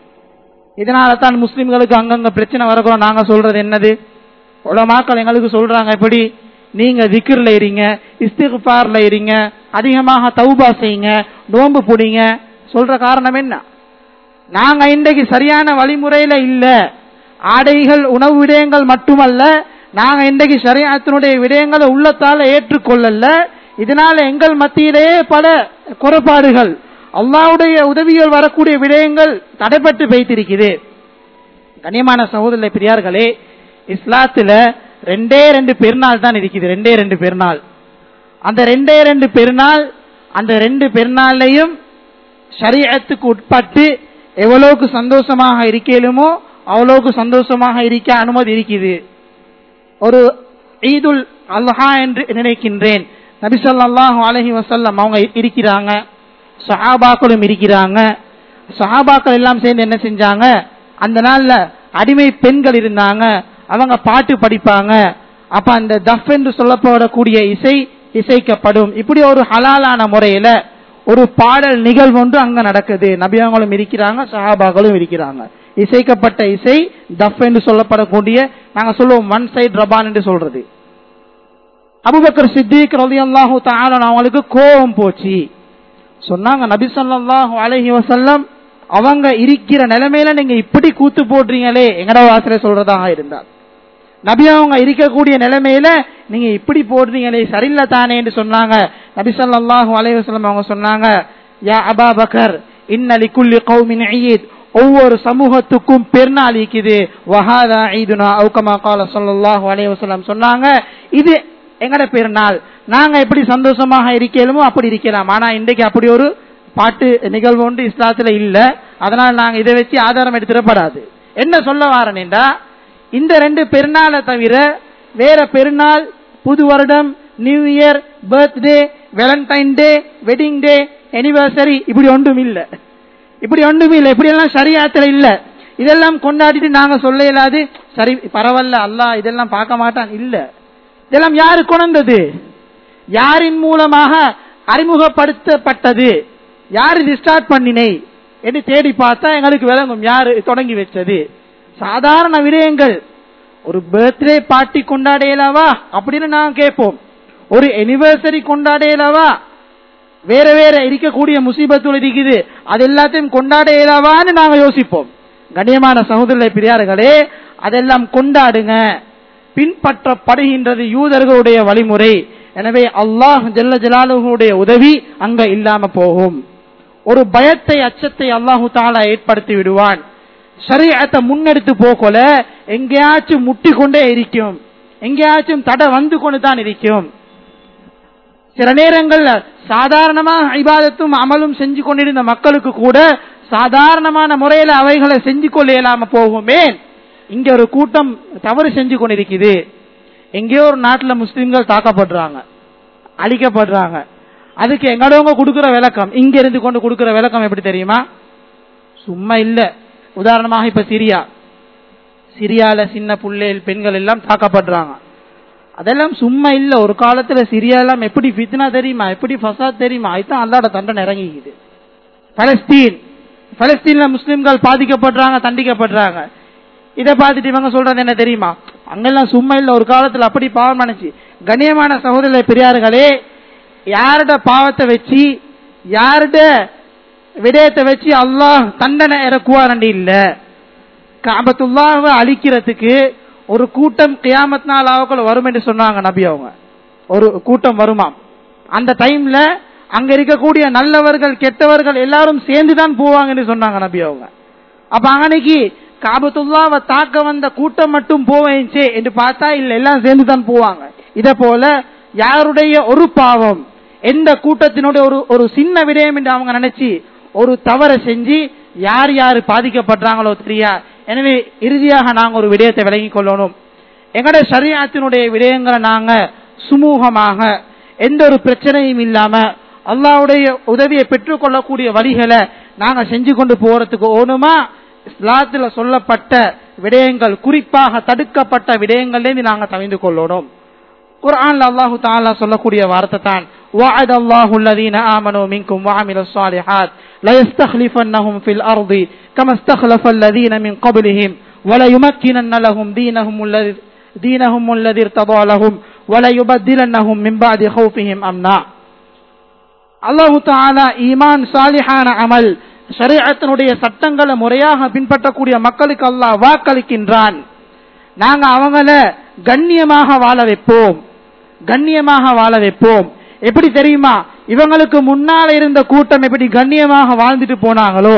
இதனால தான் முஸ்லிம்களுக்கு அங்கங்க பிரச்சனை வரக்கூட நாங்க சொல்றது என்னது உலமாக்கள் எங்களுக்கு சொல்றாங்க எப்படி நீங்க திக்ர்ல இருங்க இஸ்திஃபார்ல இருங்க அதிகமாக தௌபா செய்யுங்க நோன்பு புடிங்க சொல்ற காரணம் என்ன நாங்க இன்றைக்கு சரியான வழிமுறையில இல்ல ஆடைகள் உணவு விடயங்கள் மட்டுமல்ல நாங்க இன்றைக்கு சரியாத்தினுடைய விடயங்களை உள்ளத்தால ஏற்றுக்கொள்ளல இதனால எங்கள் மத்தியிலேயே பல குறைபாடுகள் அல்லாவுடைய உதவிகள் வரக்கூடிய விடயங்கள் தடைப்பட்டு வைத்திருக்குது கண்ணியமான சகோதர பெரியார்களே இஸ்லாத்துல ரெண்டே ரெண்டு பெருநாள் தான் இருக்குது ரெண்டே ரெண்டு பெருநாள் அந்த ரெண்டே ரெண்டு பெருநாள் அந்த ரெண்டு பெருநாள்லையும் ஷரியத்துக்கு உட்பட்டு எவ்வளவுக்கு சந்தோஷமாக இருக்கலுமோ அவ்வளவுக்கு சந்தோஷமாக இருக்க அனுமதி இருக்குது ஒரு ஈதுல் அல்ஹா என்று நினைக்கின்றேன் நபிசல்லாஹு அலஹி வசல்லம் அவங்க இருக்கிறாங்க சஹாபாக்களும் இருக்கிறாங்க சஹாபாக்கள் எல்லாம் சேர்ந்து என்ன செஞ்சாங்க அந்த நாள்ல அடிமை பெண்கள் இருந்தாங்க அவங்க பாட்டு படிப்பாங்க அப்ப அந்த தஃப் என்று சொல்லப்படக்கூடிய இசை இசைக்கப்படும் இப்படி ஒரு ஹலாலான முறையில ஒரு பாடல் நிகழ்வு ஒன்று அங்க நடக்குது நபியாங்களும் இருக்கிறாங்க சஹாபாக்களும் இருக்கிறாங்க இசைக்கப்பட்ட இசை தஃப் என்று சொல்லப்படக்கூடிய நாங்க சொல்லுவோம் ஒன் சைட் ரபான் என்று சொல்றது அபுபக்கர் சித்திக் ரலி அல்லாஹு தாலன் அவங்களுக்கு கோபம் போச்சு சொன்னாங்க நபி சொல்லாஹு அலஹி வசல்லம் அவங்க இருக்கிற நிலைமையில நீங்க இப்படி கூத்து போடுறீங்களே எங்கட வாசல சொல்றதாக இருந்தால் நபி அவங்க இருக்கக்கூடிய நிலைமையில நீங்க இப்படி போடுறீங்களே சரியில்லை தானே என்று சொன்னாங்க நபி சொல்லாஹு அலஹி வசல்லம் அவங்க சொன்னாங்க யா அபா பக்கர் இன்னலி குல்லி கௌமின் ஈத் ஒவ்வொரு சமூகத்துக்கும் பெருநாள் இருக்குது வஹாதா ஈதுனா அவுகமா கால சொல்லல்லாஹு அலைஹி வஸல்லம் சொன்னாங்க இது எங்கட பெருநாள் நாங்க எப்படி சந்தோஷமாக இருக்கலுமோ அப்படி இருக்கலாம் ஆனா இன்றைக்கு அப்படி ஒரு பாட்டு நிகழ்வு ஒன்று இஸ்லாத்துல இல்ல அதனால நாங்க இதை வச்சு ஆதாரம் எடுத்துடப்படாது என்ன சொல்ல வாரனேண்டா இந்த ரெண்டு பெருநாளை தவிர வேற பெருநாள் புது வருடம் new year birthday Valentine day wedding day anniversary இப்படி ஒன்றும் இல்லை இப்படி ஒன்றும் இல்லை இப்படி எல்லாம் சரியாத்துல இல்ல இதெல்லாம் கொண்டாடிட்டு நாங்க சொல்ல இயலாது சரி பரவாயில்ல அல்லாஹ் இதெல்லாம் பார்க்க மாட்டான் இல்ல இதெல்லாம் யாரு கொண்டது யாரின் மூலமாக அறிமுகப்படுத்தப்பட்டது யார் இது ஸ்டார்ட் பண்ணினை என்று தேடி பார்த்தா எங்களுக்கு விளங்கும் யாரு தொடங்கி வச்சது சாதாரண விடயங்கள் ஒரு பர்த்டே பார்ட்டி கொண்டாடையலவா அப்படின்னு நான் கேட்போம் ஒரு எனிவர்சரி கொண்டாடையலவா வேற வேற இருக்கக்கூடிய முசீபத்துள் இருக்குது அது எல்லாத்தையும் கொண்டாட இயலாவான்னு நாங்க யோசிப்போம் கண்ணியமான சகோதர பிரியார்களே அதெல்லாம் கொண்டாடுங்க பின்பற்றப்படுகின்றது யூதர்களுடைய வழிமுறை எனவே அல்லாஹ் ஜல்ல ஜலாலுடைய உதவி அங்க இல்லாம போகும் ஒரு பயத்தை அச்சத்தை அல்லாஹு தாலா ஏற்படுத்தி விடுவான் சரியத்தை முன்னெடுத்து போகல எங்கேயாச்சும் முட்டி கொண்டே இருக்கும் எங்கேயாச்சும் தடை வந்து கொண்டு தான் இருக்கும் சில நேரங்கள்ல சாதாரணமா ஐபாதத்தும் அமலும் செஞ்சு கொண்டிருந்த மக்களுக்கு கூட சாதாரணமான முறையில அவைகளை செஞ்சு கொள்ள இயலாம போகுமே இங்க ஒரு கூட்டம் தவறு செஞ்சு கொண்டிருக்குது எங்கேயோ ஒரு நாட்டுல முஸ்லிம்கள் தாக்கப்படுறாங்க அழிக்கப்படுறாங்க அதுக்கு எங்கடவங்க கொடுக்கிற விளக்கம் இங்க இருந்து கொண்டு கொடுக்கிற விளக்கம் எப்படி தெரியுமா சும்மா இல்ல உதாரணமாக இப்ப சிரியா சிரியால சின்ன புள்ளைகள் பெண்கள் எல்லாம் தாக்கப்படுறாங்க அதெல்லாம் சும்மா இல்ல ஒரு காலத்துல சிரியா எல்லாம் எப்படி ஃபித்னா தெரியுமா எப்படி ஃபசாத் தெரியுமா அதுதான் அல்லாட தண்டனை இறங்கிக்குது பலஸ்தீன் பலஸ்தீன்ல முஸ்லிம்கள் பாதிக்கப்படுறாங்க தண்டிக்கப்படுறாங்க இதை பார்த்துட்டு இவங்க சொல்றது என்ன தெரியுமா அங்கெல்லாம் சும்மா இல்ல ஒரு காலத்துல அப்படி பாவம் நினைச்சு கண்ணியமான சகோதர பெரியார்களே யாரோட பாவத்தை வச்சு யாரோட விடயத்தை வச்சு அல்லாஹ் தண்டனை இறக்குவாரண்டி இல்ல காபத்துல்லாவை அழிக்கிறதுக்கு ஒரு கூட்டம் கியாமத் நாள் ஆவக்குள்ள வரும் என்று சொன்னாங்க நபி அவங்க ஒரு கூட்டம் வருமாம் அந்த டைம்ல அங்க இருக்கக்கூடிய நல்லவர்கள் கெட்டவர்கள் எல்லாரும் சேர்ந்து தான் போவாங்கன்னு சொன்னாங்க நபி அவங்க அப்ப அன்னைக்கு காபத்துல்லாவை தாக்க வந்த கூட்டம் மட்டும் போவேச்சே என்று பார்த்தா இல்ல எல்லாம் சேர்ந்து தான் போவாங்க இத போல யாருடைய ஒரு பாவம் எந்த கூட்டத்தினுடைய ஒரு ஒரு சின்ன விடயம் என்று அவங்க நினைச்சு ஒரு தவறை செஞ்சு யார் யார் பாதிக்கப்படுறாங்களோ தெரியா எனவே இறுதியாக நாங்க ஒரு விடயத்தை விளங்கிக் கொள்ளணும் எங்கட சரியத்தினுடைய விடயங்களை நாங்க சுமூகமாக எந்த ஒரு பிரச்சனையும் இல்லாம அல்லாவுடைய உதவியை பெற்றுக்கொள்ளக்கூடிய வழிகளை நாங்க செஞ்சு கொண்டு போறதுக்கு ஓணுமா இஸ்லாத்துல சொல்லப்பட்ட விடயங்கள் குறிப்பாக தடுக்கப்பட்ட விடயங்கள்லேருந்து நாங்க தவிந்து கொள்ளணும் குர்ஆன்ல அல்லாஹு தாலா சொல்லக்கூடிய வார்த்தை தான் وعد الله الذين آمنوا منكم وعملوا الصالحات لا يستخلفنهم في الأرض كما استخلف الذين من قبلهم ولا يمكنن لهم دينهم الذي دينهم الذي ارتضى لهم ولا يبدلنهم من بعد خوفهم أمنا அல்லாஹு தாலா ஈமான் சாலிஹான அமல் ஷரீஅத்தினுடைய சட்டங்களை முறையாக பின்பற்றக்கூடிய மக்களுக்கு அல்லாஹ் வாக்களிக்கின்றான் நாங்க அவங்கள கண்ணியமாக வாழ வைப்போம் கண்ணியமாக வாழ வைப்போம் எப்படி தெரியுமா இவங்களுக்கு முன்னால இருந்த கூட்டம் எப்படி கண்ணியமாக வாழ்ந்துட்டு போனாங்களோ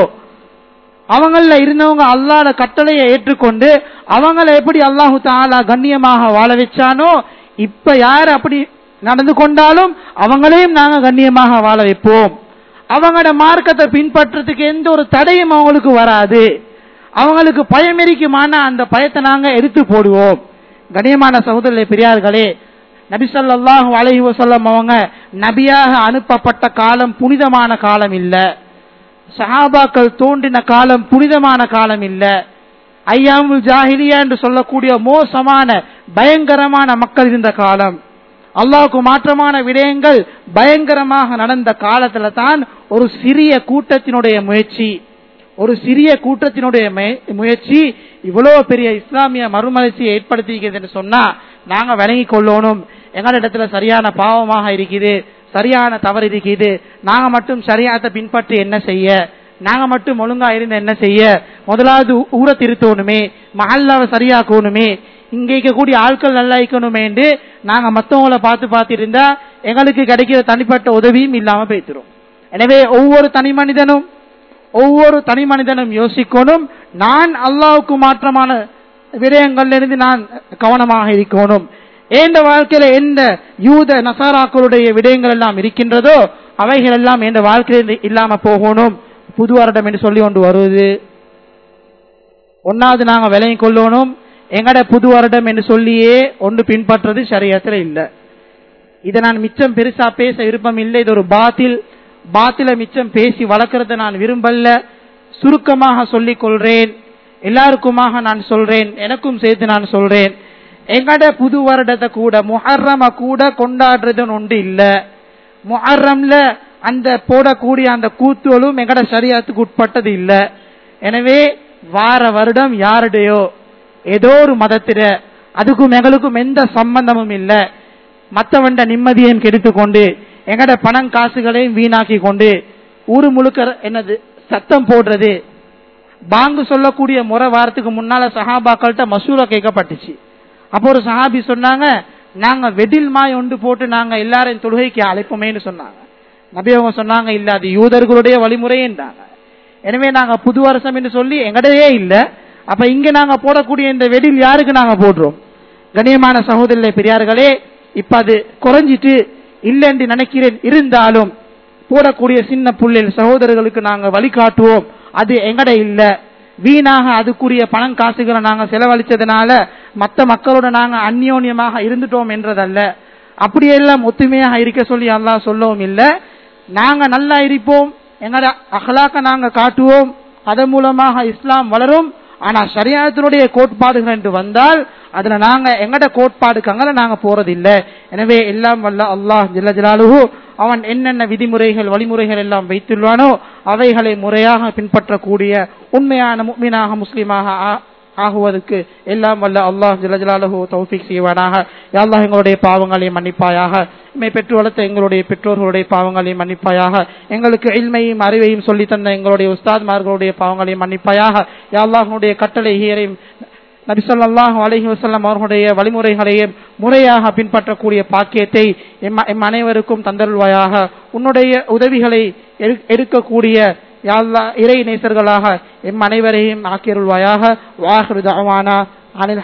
அவங்கள இருந்தவங்க அல்லாத கட்டளையை ஏற்றுக்கொண்டு அவங்கள எப்படி அல்லாஹு தாலா கண்ணியமாக வாழ வச்சானோ இப்ப யார் அப்படி நடந்து கொண்டாலும் அவங்களையும் நாங்க கண்ணியமாக வாழ வைப்போம் அவங்களோட மார்க்கத்தை பின்பற்றதுக்கு எந்த ஒரு தடையும் அவங்களுக்கு வராது அவங்களுக்கு பயம் இருக்குமான அந்த பயத்தை நாங்க எடுத்து போடுவோம் கண்ணியமான சகோதரர்களே பெரியார்களே நபி ஸல்லல்லாஹு அலைஹி வஸல்லம் அவங்க நபியாக அனுப்பப்பட்ட காலம் புனிதமான காலம் இல்ல சஹாபாக்கள் தோன்றின காலம் புனிதமான காலம் இல்ல ஐயாமுல் ஜாஹிலியா என்று சொல்லக்கூடிய மோசமான பயங்கரமான மக்கள் இருந்த காலம் அல்லாஹ்வுக்கு மாற்றமான விடயங்கள் பயங்கரமாக நடந்த காலத்துல தான் ஒரு சிறிய கூட்டத்தினுடைய முயற்சி ஒரு சிறிய கூட்டத்தினுடைய முய- முயற்சி இவ்வளவு பெரிய இஸ்லாமிய மறுமலர்ச்சியை ஏற்படுத்திக்கிறது என்று சொன்னா நாங்க விளங்கி கொள்ளணும் எங்களிடத்துல சரியான பாவமாக இருக்குது சரியான தவறு இருக்குது நாங்க மட்டும் சரியாத்த பின்பற்றி என்ன செய்ய நாங்க மட்டும் ஒழுங்கா இருந்து என்ன செய்ய முதலாவது ஊ- ஊரை திருத்தணுமே மஹல்லாவை சரியாக்கணுமே இங்க இருக்கக்கூடிய ஆட்கள் நல்லா இருக்கணுமே என்று நாங்க மத்தவங்கள பார்த்து பார்த்து இருந்தா எங்களுக்கு கிடைக்கிற தனிப்பட்ட உதவியும் இல்லாம போய்த்திரும் எனவே ஒவ்வொரு தனி மனிதனும் ஒவ்வொரு தனி மனிதனும் யோசிக்கணும் நான் அல்லாவுக்கு மாற்றமான விடயங்கள்ல இருந்து நான் கவனமாக இருக்கணும் எந்த வாழ்க்கையில எந்த யூத நசாராக்களுடைய விடயங்கள் எல்லாம் இருக்கின்றதோ அவைகள் எல்லாம் எந்த வாழ்க்கையில இல்லாம போகணும் புது வருடம் என்று சொல்லி கொண்டு வருவது ஒன்னாவது நாங்க விலையை கொள்ளணும் எங்கட புது வருடம் என்று சொல்லியே ஒன்று பின்பற்றது சரியத்துல இல்ல இதை நான் மிச்சம் பெருசா பேச விருப்பம் இல்லை இது ஒரு பாத்தில் பாத்தில மிச்சம் பேசி வளர்க்கறத நான் விரும்பல சுருக்கமாக சொல்லிக் கொள்றேன் எல்லாருக்குமாக நான் சொல்றேன் எனக்கும் சேர்த்து நான் சொல்றேன் எங்கட புது வருடத்தை கூட முஹர்ரம கூட கொண்டாடுறதுன்னு ஒன்று இல்ல முஹர்ரம்ல அந்த போடக்கூடிய அந்த கூத்துகளும் எங்கட சரியாத்துக்கு உட்பட்டது இல்ல எனவே வார வருடம் யாருடையோ ஏதோ ஒரு மதத்திட அதுக்கும் எங்களுக்கும் எந்த சம்பந்தமும் இல்ல மத்தவண்ட நிம்மதியையும் கெடுத்து கொண்டு எங்கட பணம் காசுகளையும் வீணாக்கி கொண்டு ஊரு முழுக்க என்னது சத்தம் போடுறது பாங்கு சொல்லக்கூடிய முறை வாரத்துக்கு முன்னால சஹாபாக்கள்கிட்ட மசூரா கேட்கப்பட்டுச்சு அப்போ ஒரு சஹாபி சொன்னாங்க நாங்க வெடில் மாய் ஒன்று போட்டு நாங்க எல்லாரையும் தொழுகைக்கு அழைப்போமேன்னு சொன்னாங்க நபி அவங்க சொன்னாங்க இல்ல அது யூதர்களுடைய வழிமுறைன்றாங்க எனவே நாங்க புது வருஷம் என்று சொல்லி எங்கடையே இல்ல அப்ப இங்க நாங்க போடக்கூடிய இந்த வெடில் யாருக்கு நாங்க போடுறோம் கண்ணியமான சகோதரர்களே பெரியார்களே இப்ப அது குறைஞ்சிட்டு இல்லைன்னு நினைக்கிறேன் இருந்தாலும் போடக்கூடிய சின்ன புள்ளில் சகோதரர்களுக்கு நாங்க வழிகாட்டுவோம் அது எங்கட இல்ல வீணாக அதுக்குரிய பணம் காசுகளை நாங்க செலவழிச்சதுனால மத்த மக்களோட நாங்க அந்யோன்யமாக இருந்துட்டோம் என்றதல்ல அப்படியெல்லாம் ஒத்துமையாக இருக்க சொல்லி அல்லாஹ் சொல்லவும் இல்ல நாங்க நல்லா இருப்போம் எங்கட அகலாக்க நாங்க காட்டுவோம் அதன் மூலமாக இஸ்லாம் வளரும் ஆனா ஷரியாத்தினுடைய கோட்பாடுகள் என்று வந்தால் அதுல நாங்க எங்கட கோட்பாடுக்கு அங்கே நாங்க போறது இல்ல எனவே எல்லாம் வல்ல அல்லாஹ் ஜல்ல ஜலாலுஹு அவன் என்னென்ன விதிமுறைகள் வழிமுறைகள் எல்லாம் வைத்துள்ளானோ அவைகளை முறையாக பின்பற்றக்கூடிய உண்மையான முக்மீனாக முஸ்லீமாக ஆ- ஆகுவதற்கு எல்லாம் வல்ல அல்லாஹ் ஜலஜலாலஹு தௌஃபிக் செய்வானாக யா அல்லாஹ் எங்களுடைய பாவங்களை மன்னிப்பாயாக இம்மை பெற்று வளர்த்த எங்களுடைய பெற்றோர்களுடைய பாவங்களை மன்னிப்பாயாக எங்களுக்கு இல்மையும் அறிவையும் சொல்லி தந்த எங்களுடைய உஸ்தாத்மார்களுடைய பாவங்களை மன்னிப்பாயாக யா அல்லாஹ்வுடைய கட்டளை ஹீரையும் நபிசல்லாஹு அலஹி வசல்லம் அவர்களுடைய வழிமுறைகளையும் முறையாக பின்பற்றக்கூடிய பாக்கியத்தை எம் எம் அனைவருக்கும் தந்தருள்வாயாக உன்னுடைய உதவிகளை எடு- எடுக்கக்கூடிய யாழ்லா இறை நேசர்களாக எம் அனைவரையும் ஆக்கியருள்வாயாக வாஹிரு தவானா அனில்